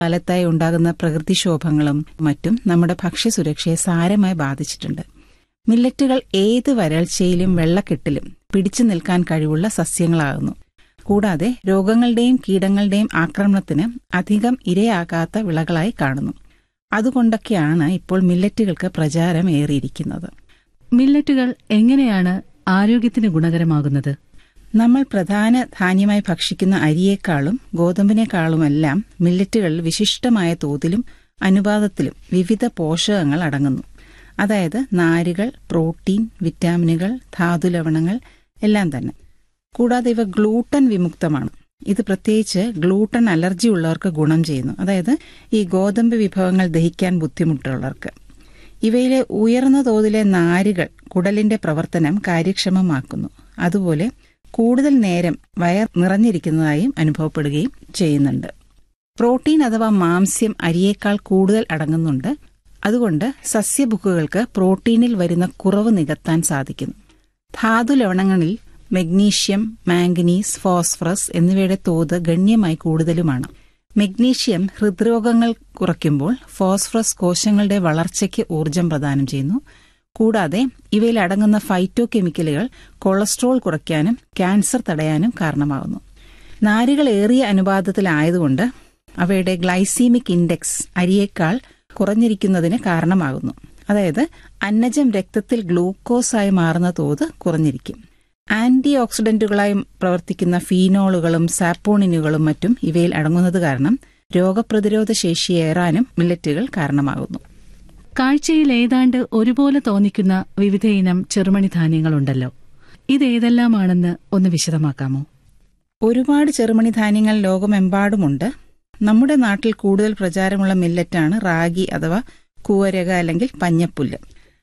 കാലത്തായി ഉണ്ടാകുന്ന പ്രകൃതിക്ഷോഭങ്ങളും മറ്റും നമ്മുടെ ഭക്ഷ്യസുരക്ഷയെ സാരമായി ബാധിച്ചിട്ടുണ്ട് മില്ലറ്റുകൾ ഏത് വരൾച്ചയിലും വെള്ളക്കെട്ടിലും പിടിച്ചു നിൽക്കാൻ കഴിവുള്ള സസ്യങ്ങളാകുന്നു കൂടാതെ രോഗങ്ങളുടെയും കീടങ്ങളുടെയും ആക്രമണത്തിന് അധികം ഇരയാകാത്ത വിളകളായി കാണുന്നു അതുകൊണ്ടൊക്കെയാണ് ഇപ്പോൾ മില്ലറ്റുകൾക്ക് പ്രചാരം ഏറിയിരിക്കുന്നത് മില്ലറ്റുകൾ എങ്ങനെയാണ് ആരോഗ്യത്തിന് ഗുണകരമാകുന്നത് നമ്മൾ പ്രധാന ധാന്യമായി ഭക്ഷിക്കുന്ന അരിയേക്കാളും ഗോതമ്പിനേക്കാളുമെല്ലാം മില്ലറ്റുകളിൽ വിശിഷ്ടമായ തോതിലും അനുപാതത്തിലും വിവിധ പോഷകങ്ങൾ അടങ്ങുന്നു അതായത് നാരുകൾ പ്രോട്ടീൻ വിറ്റാമിനുകൾ ധാതുലവണങ്ങൾ എല്ലാം തന്നെ കൂടാതെ ഇവ ഗ്ലൂട്ടൻ വിമുക്തമാണ് ഇത് പ്രത്യേകിച്ച് ഗ്ലൂട്ടൻ അലർജി ഉള്ളവർക്ക് ഗുണം ചെയ്യുന്നു അതായത് ഈ ഗോതമ്പ് വിഭവങ്ങൾ ദഹിക്കാൻ ബുദ്ധിമുട്ടുള്ളവർക്ക് ഇവയിലെ ഉയർന്ന തോതിലെ നാരുകൾ കുടലിന്റെ പ്രവർത്തനം കാര്യക്ഷമമാക്കുന്നു അതുപോലെ കൂടുതൽ നേരം വയർ നിറഞ്ഞിരിക്കുന്നതായും അനുഭവപ്പെടുകയും ചെയ്യുന്നുണ്ട് പ്രോട്ടീൻ അഥവാ മാംസ്യം അരിയേക്കാൾ കൂടുതൽ അടങ്ങുന്നുണ്ട് അതുകൊണ്ട് സസ്യബുക്കുകൾക്ക് പ്രോട്ടീനിൽ വരുന്ന കുറവ് നികത്താൻ സാധിക്കുന്നു ധാതു ലവണങ്ങളിൽ മെഗ്നീഷ്യം മാംഗനീസ് ഫോസ്ഫറസ് എന്നിവയുടെ തോത് ഗണ്യമായി കൂടുതലുമാണ് മെഗ്നീഷ്യം ഹൃദ്രോഗങ്ങൾ കുറയ്ക്കുമ്പോൾ ഫോസ്ഫറസ് കോശങ്ങളുടെ വളർച്ചയ്ക്ക് ഊർജം പ്രദാനം ചെയ്യുന്നു കൂടാതെ ഇവയിൽ അടങ്ങുന്ന ഫൈറ്റോ കെമിക്കലുകൾ കൊളസ്ട്രോൾ കുറയ്ക്കാനും ക്യാൻസർ തടയാനും കാരണമാകുന്നു നാരുകൾ ഏറിയ അനുപാതത്തിലായതുകൊണ്ട് അവയുടെ ഗ്ലൈസീമിക് ഇൻഡെക്സ് അരിയേക്കാൾ കുറഞ്ഞിരിക്കുന്നതിന് കാരണമാകുന്നു അതായത് അന്നജം രക്തത്തിൽ ഗ്ലൂക്കോസായി മാറുന്ന തോത് കുറഞ്ഞിരിക്കും ആന്റി ഓക്സിഡന്റുകളായി പ്രവർത്തിക്കുന്ന ഫീനോളുകളും സാപ്പോണിനുകളും മറ്റും ഇവയിൽ അടങ്ങുന്നത് കാരണം രോഗപ്രതിരോധ ശേഷിയേറാനും മില്ലറ്റുകൾ കാരണമാകുന്നു കാഴ്ചയിൽ ഏതാണ്ട് ഒരുപോലെ തോന്നിക്കുന്ന വിവിധയിനം ചെറുമണി ധാന്യങ്ങളുണ്ടല്ലോ ഇതേതെല്ലാമാണെന്ന് ഒന്ന് വിശദമാക്കാമോ ഒരുപാട് ചെറുമണി ധാന്യങ്ങൾ ലോകമെമ്പാടുമുണ്ട് നമ്മുടെ നാട്ടിൽ കൂടുതൽ പ്രചാരമുള്ള മില്ലറ്റാണ് റാഗി അഥവാ കൂവരക അല്ലെങ്കിൽ പഞ്ഞപ്പുല്ല്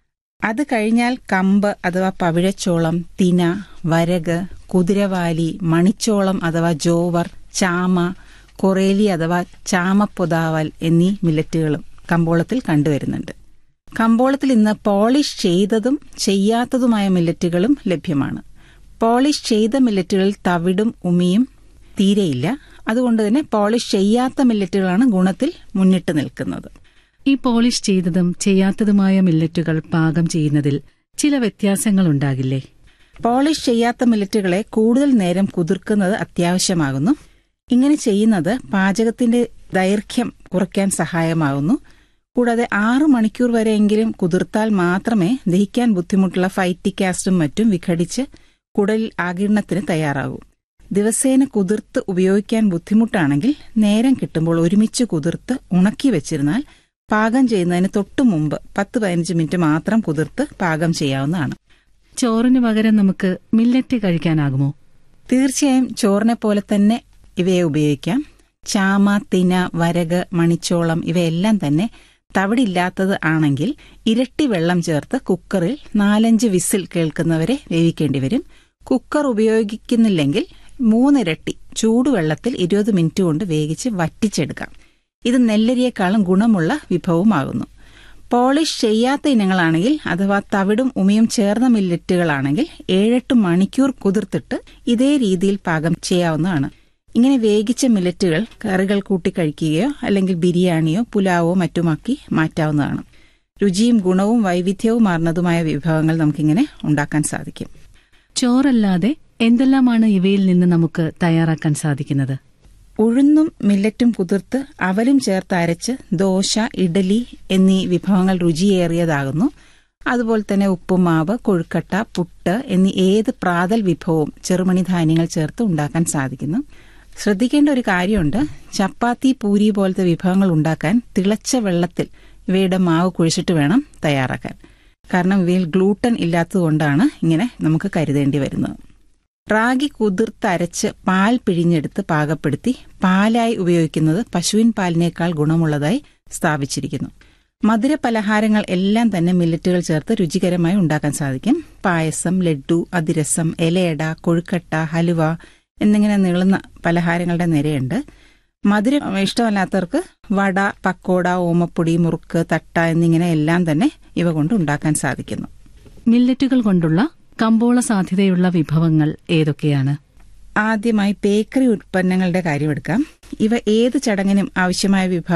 അത് കഴിഞ്ഞാൽ കമ്പ് അഥവാ പവിഴച്ചോളം തിന വരക് കുതിരവാലി മണിച്ചോളം അഥവാ ജോവർ ചാമ കൊറേലി അഥവാ ചാമപ്പൊതാവൽ എന്നീ മില്ലറ്റുകളും കമ്പോളത്തിൽ കണ്ടുവരുന്നുണ്ട് കമ്പോളത്തിൽ ഇന്ന് പോളിഷ് ചെയ്തതും ചെയ്യാത്തതുമായ മില്ലറ്റുകളും ലഭ്യമാണ് പോളിഷ് ചെയ്ത മില്ലറ്റുകളിൽ തവിടും ഉമിയും തീരെയില്ല അതുകൊണ്ട് തന്നെ പോളിഷ് ചെയ്യാത്ത മില്ലറ്റുകളാണ് ഗുണത്തിൽ മുന്നിട്ട് നിൽക്കുന്നത് ഈ പോളിഷ് ചെയ്തതും ചെയ്യാത്തതുമായ മില്ലറ്റുകൾ പാകം ചെയ്യുന്നതിൽ ചില വ്യത്യാസങ്ങളുണ്ടാകില്ലേ പോളിഷ് ചെയ്യാത്ത മില്ലറ്റുകളെ കൂടുതൽ നേരം കുതിർക്കുന്നത് അത്യാവശ്യമാകുന്നു ഇങ്ങനെ ചെയ്യുന്നത് പാചകത്തിന്റെ ദൈർഘ്യം കുറയ്ക്കാൻ സഹായമാകുന്നു കൂടാതെ ആറു മണിക്കൂർ വരെയെങ്കിലും കുതിർത്താൽ മാത്രമേ ദഹിക്കാൻ ബുദ്ധിമുട്ടുള്ള ഫൈറ്റിക് ആസിഡും മറ്റും വിഘടിച്ച് കുടലിൽ ആകിരണത്തിന് തയ്യാറാകൂ ദിവസേന കുതിർത്ത് ഉപയോഗിക്കാൻ ബുദ്ധിമുട്ടാണെങ്കിൽ നേരം കിട്ടുമ്പോൾ ഒരുമിച്ച് കുതിർത്ത് ഉണക്കി വെച്ചിരുന്നാൽ പാകം ചെയ്യുന്നതിന് തൊട്ടു മുമ്പ് പത്ത് പതിനഞ്ച് മിനിറ്റ് മാത്രം കുതിർത്ത് പാകം ചെയ്യാവുന്നതാണ് ചോറിന് പകരം നമുക്ക് മില്ലറ്റ് കഴിക്കാനാകുമോ തീർച്ചയായും ചോറിനെ പോലെ തന്നെ ഇവയെ ഉപയോഗിക്കാം ചാമ തിന വരക് മണിച്ചോളം ഇവയെല്ലാം തന്നെ തവിടില്ലാത്തത് ആണെങ്കിൽ ഇരട്ടി വെള്ളം ചേർത്ത് കുക്കറിൽ നാലഞ്ച് വിസിൽ കേൾക്കുന്നവരെ വേവിക്കേണ്ടി വരും കുക്കർ ഉപയോഗിക്കുന്നില്ലെങ്കിൽ മൂന്നിരട്ടി ചൂടുവെള്ളത്തിൽ ഇരുപത് മിനിറ്റ് കൊണ്ട് വേവിച്ച് വറ്റിച്ചെടുക്കാം ഇത് നെല്ലരിയേക്കാളും ഗുണമുള്ള വിഭവമാകുന്നു പോളിഷ് ചെയ്യാത്ത ഇനങ്ങളാണെങ്കിൽ അഥവാ തവിടും ഉമിയും ചേർന്ന മില്ലറ്റുകളാണെങ്കിൽ ഏഴെട്ട് മണിക്കൂർ കുതിർത്തിട്ട് ഇതേ രീതിയിൽ പാകം ചെയ്യാവുന്നതാണ് ഇങ്ങനെ വേവിച്ച മില്ലറ്റുകൾ കറികൾ കൂട്ടി കഴിക്കുകയോ അല്ലെങ്കിൽ ബിരിയാണിയോ പുലാവോ മറ്റുമാക്കി മാറ്റാവുന്നതാണ് രുചിയും ഗുണവും വൈവിധ്യവുമാർന്നതുമായ വിഭവങ്ങൾ നമുക്കിങ്ങനെ ഉണ്ടാക്കാൻ സാധിക്കും ചോറല്ലാതെ എന്തെല്ലാമാണ് ഇവയിൽ നിന്ന് നമുക്ക് തയ്യാറാക്കാൻ സാധിക്കുന്നത് ഉഴുന്നും മില്ലറ്റും കുതിർത്ത് അവലും ചേർത്ത് അരച്ച് ദോശ ഇഡലി എന്നീ വിഭവങ്ങൾ രുചിയേറിയതാകുന്നു അതുപോലെ തന്നെ ഉപ്പുമാവ് കൊഴുക്കട്ട പുട്ട് എന്നീ ഏത് പ്രാതൽ വിഭവവും ചെറുമണി ധാന്യങ്ങൾ ചേർത്ത് ഉണ്ടാക്കാൻ സാധിക്കുന്നു ശ്രദ്ധിക്കേണ്ട ഒരു കാര്യമുണ്ട് ചപ്പാത്തി പൂരി പോലത്തെ വിഭവങ്ങൾ ഉണ്ടാക്കാൻ തിളച്ച വെള്ളത്തിൽ ഇവയുടെ മാവ് കുഴിച്ചിട്ട് വേണം തയ്യാറാക്കാൻ കാരണം ഇവയിൽ ഗ്ലൂട്ടൻ ഇല്ലാത്തതുകൊണ്ടാണ് ഇങ്ങനെ നമുക്ക് കരുതേണ്ടി വരുന്നത് റാഗി കുതിർത്തരച്ച് പാൽ പിഴിഞ്ഞെടുത്ത് പാകപ്പെടുത്തി പാലായി ഉപയോഗിക്കുന്നത് പശുവിൻ പാലിനേക്കാൾ ഗുണമുള്ളതായി സ്ഥാപിച്ചിരിക്കുന്നു മധുര പലഹാരങ്ങൾ എല്ലാം തന്നെ മില്ലറ്റുകൾ ചേർത്ത് രുചികരമായി ഉണ്ടാക്കാൻ സാധിക്കും പായസം ലഡ്ഡു അതിരസം ഇലയട കൊഴുക്കട്ട ഹലുവ എന്നിങ്ങനെ നീളുന്ന പലഹാരങ്ങളുടെ നിരയുണ്ട് മധുരം ഇഷ്ടമല്ലാത്തവർക്ക് വട പക്കോട ഓമപ്പൊടി മുറുക്ക് തട്ട എന്നിങ്ങനെ എല്ലാം തന്നെ ഇവ കൊണ്ട് ഉണ്ടാക്കാൻ സാധിക്കുന്നു മില്ലറ്റുകൾ കൊണ്ടുള്ള കമ്പോള സാധ്യതയുള്ള വിഭവങ്ങൾ ഏതൊക്കെയാണ് ആദ്യമായി ബേക്കറി ഉൽപ്പന്നങ്ങളുടെ കാര്യമെടുക്കാം ഇവ ഏത് ചടങ്ങിനും ആവശ്യമായ വിഭവ